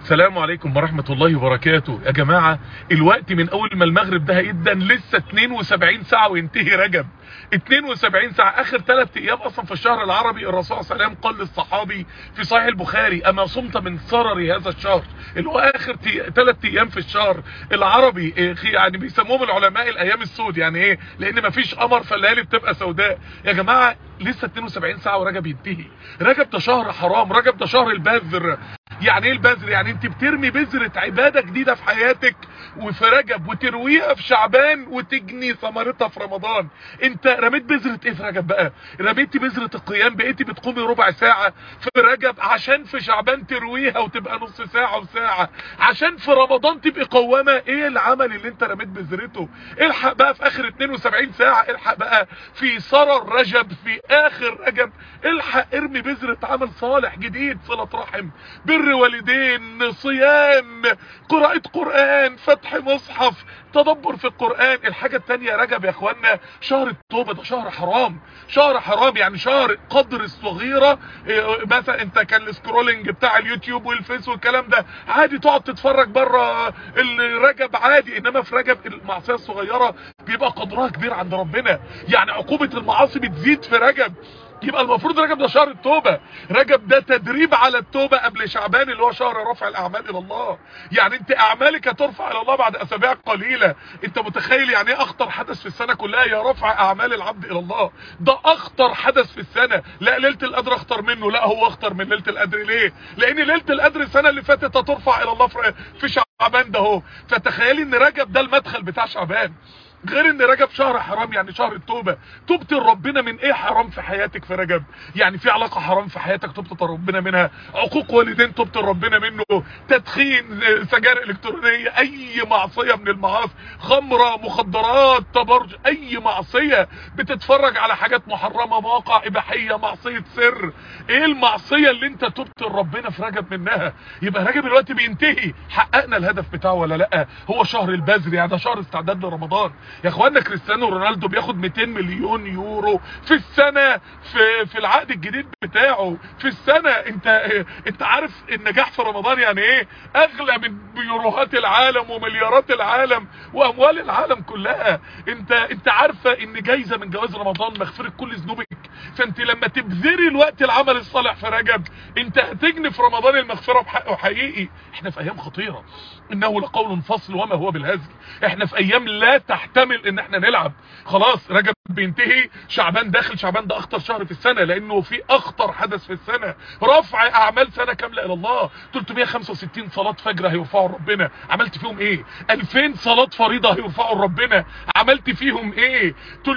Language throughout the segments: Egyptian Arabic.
السلام عليكم ورحمة الله وبركاته يا جماعة الوقت من اول ما المغرب ده هيدا لسه 72 ساعة وينتهي رجب 72 ساعة اخر ثلاث ايام اصلا في الشهر العربي الرسول صلى الله عليه وسلم قال للصحابي في صحيح البخاري اما صمت من سرر هذا الشهر اللي هو اخر ثلاث ايام في الشهر العربي إيه يعني بيسموهم العلماء الايام السود يعني ايه لان مفيش قمر فالليالي بتبقى سوداء يا جماعة لسه 72 ساعة ورجب ينتهي رجب ده شهر حرام رجب ده شهر البذر يعني ايه البذر يعني انت بترمي بذرة عبادة جديدة في حياتك وفي رجب وترويها في شعبان وتجني ثمرتها في رمضان انت رميت بذرة ايه في رجب بقى رميتي بذرة القيام بقيتي بتقومي ربع ساعة في رجب عشان في شعبان ترويها وتبقى نص ساعة وساعة عشان في رمضان تبقى قوامة ايه العمل اللي انت رميت بذرته الحق بقى في اخر 72 ساعة الحق بقى في سرر رجب في اخر رجب الحق ارمي بذرة عمل صالح جديد صلة رحم بر والدين صيام قراءة قرآن فتح مصحف تدبر في القرآن الحاجة التانية رجب يا اخوانا شهر التوبة ده شهر حرام شهر حرام يعني شهر قدر الصغيرة مثلا انت كان السكرولينج بتاع اليوتيوب والفيس والكلام ده عادي تقعد تتفرج بره الرجب عادي انما في رجب المعصية الصغيرة بيبقى قدرها كبير عند ربنا يعني عقوبة المعاصي بتزيد في رجب يبقى المفروض رجب ده شهر التوبة رجب ده تدريب على التوبة قبل شعبان اللي هو شهر رفع الاعمال الى الله يعني انت اعمالك هترفع الى الله بعد اسابيع قليلة انت متخيل يعني ايه اخطر حدث في السنة كلها يا رفع اعمال العبد الى الله ده اخطر حدث في السنة لا ليلة القدر اخطر منه لا هو اخطر من ليلة القدر ليه لان ليلة القدر السنة اللي فاتت هترفع الى الله في شعبان ده هو فتخيلي ان رجب ده المدخل بتاع شعبان غير ان رجب شهر حرام يعني شهر التوبة توبت ربنا من ايه حرام في حياتك في رجب يعني في علاقة حرام في حياتك توبت ربنا منها عقوق والدين توبت ربنا منه تدخين سجائر الكترونية اي معصية من المعاصي خمرة مخدرات تبرج اي معصية بتتفرج على حاجات محرمة مواقع اباحية معصية سر ايه المعصية اللي انت توبت ربنا في رجب منها يبقى رجب الوقت بينتهي حققنا الهدف بتاعه ولا لا هو شهر البذر يعني ده شهر استعداد لرمضان يا اخوانا كريستيانو رونالدو بياخد 200 مليون يورو في السنة في في العقد الجديد بتاعه في السنة انت انت عارف النجاح في رمضان يعني ايه اغلى من يوروهات العالم ومليارات العالم واموال العالم كلها انت انت عارفة ان جايزة من جواز رمضان مغفرة كل ذنوبك فانت لما تبذري الوقت العمل الصالح في رجب انت هتجني في رمضان المغفرة بحقه حقيقي احنا في ايام خطيرة انه لقول فصل وما هو بالهزل احنا في ايام لا تحتمل ان احنا نلعب خلاص رجب بينتهي شعبان داخل شعبان ده اخطر شهر في السنة لانه في اخطر حدث في السنة رفع اعمال سنة كاملة الى الله 365 صلاة فجر هيرفعوا ربنا عملت فيهم ايه 2000 صلاة فريضة هيرفعوا ربنا عملت فيهم ايه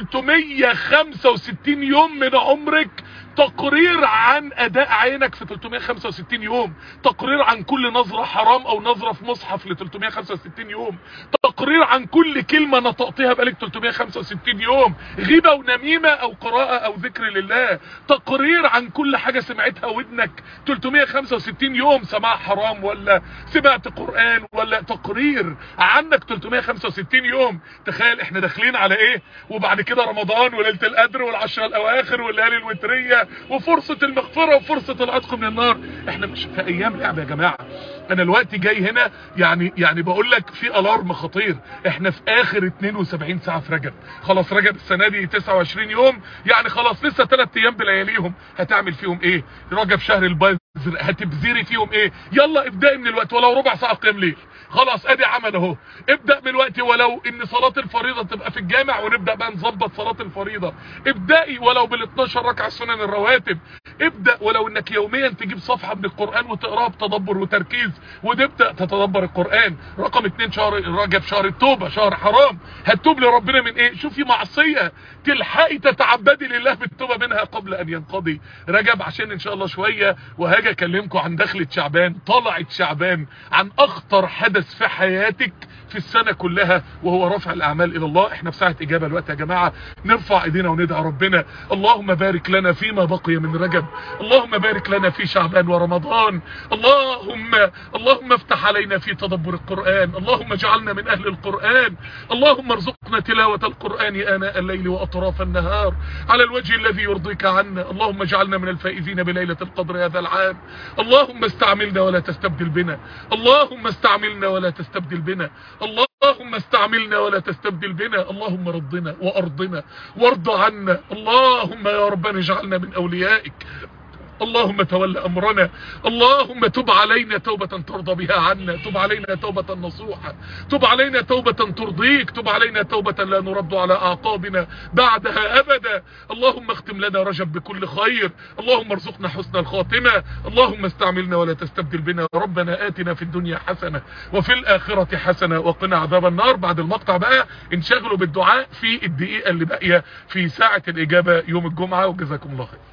365 يوم من عمرك تقرير عن اداء عينك في 365 يوم تقرير عن كل نظرة حرام او نظرة في مصحف ل 365 يوم تقرير عن كل كلمة نطقتها بقالك 365 يوم غيبة ونميمة او قراءة او ذكر لله تقرير عن كل حاجة سمعتها ودنك 365 يوم سماع حرام ولا سمعت قرآن ولا تقرير عنك 365 يوم تخيل احنا داخلين على ايه وبعد كده رمضان وليلة القدر والعشرة الاواخر والليالي الوترية وفرصة المغفرة وفرصة العتق من النار احنا مش في ايام لعب يا جماعة انا الوقت جاي هنا يعني يعني بقول لك في الارم خطير احنا في اخر 72 ساعة في رجب خلاص رجب السنة دي 29 يوم يعني خلاص لسه 3 ايام بلياليهم هتعمل فيهم ايه رجب شهر البيض هتبذري فيهم ايه يلا ابدأي من الوقت ولو ربع ساعة قيام ليل خلاص ادي عمل اهو ابدأ من الوقت ولو ان صلاة الفريضة تبقى في الجامع ونبدأ بقى نظبط صلاة الفريضة ابدأي ولو بال 12 ركعة سنن الرواتب ابدأ ولو انك يوميا تجيب صفحة من القرآن وتقراها بتدبر وتركيز وتبدأ تتدبر القرآن رقم اتنين شهر رجب شهر التوبة شهر حرام هتوب لربنا من ايه شوفي معصية تلحقي تتعبدي لله بالتوبة منها قبل ان ينقضي رجب عشان ان شاء الله شوية وهاجي اكلمكم عن دخلة شعبان طلعت شعبان عن اخطر حدث في حياتك في السنة كلها وهو رفع الاعمال الى الله احنا في ساعة اجابة الوقت يا جماعة نرفع ايدينا وندعي ربنا اللهم بارك لنا فيما بقي من رجب اللهم بارك لنا في شعبان ورمضان اللهم اللهم افتح علينا في تدبر القرآن اللهم اجعلنا من اهل القرآن اللهم ارزقنا وارزقنا تلاوة القرآن آناء الليل وأطراف النهار على الوجه الذي يرضيك عنا اللهم اجعلنا من الفائزين بليلة القدر هذا العام اللهم استعملنا ولا تستبدل بنا اللهم استعملنا ولا تستبدل بنا اللهم استعملنا ولا تستبدل بنا اللهم رضنا وأرضنا وارض عنا اللهم يا ربنا اجعلنا من أوليائك اللهم تول أمرنا اللهم تب علينا توبة ترضى بها عنا تب علينا توبة نصوحة تب علينا توبة ترضيك تب علينا توبة لا نرد على أعقابنا بعدها أبدا اللهم اختم لنا رجب بكل خير اللهم ارزقنا حسن الخاتمة اللهم استعملنا ولا تستبدل بنا ربنا آتنا في الدنيا حسنة وفي الآخرة حسنة وقنا عذاب النار بعد المقطع بقى انشغلوا بالدعاء في الدقيقة اللي باقية في ساعة الإجابة يوم الجمعة وجزاكم الله خير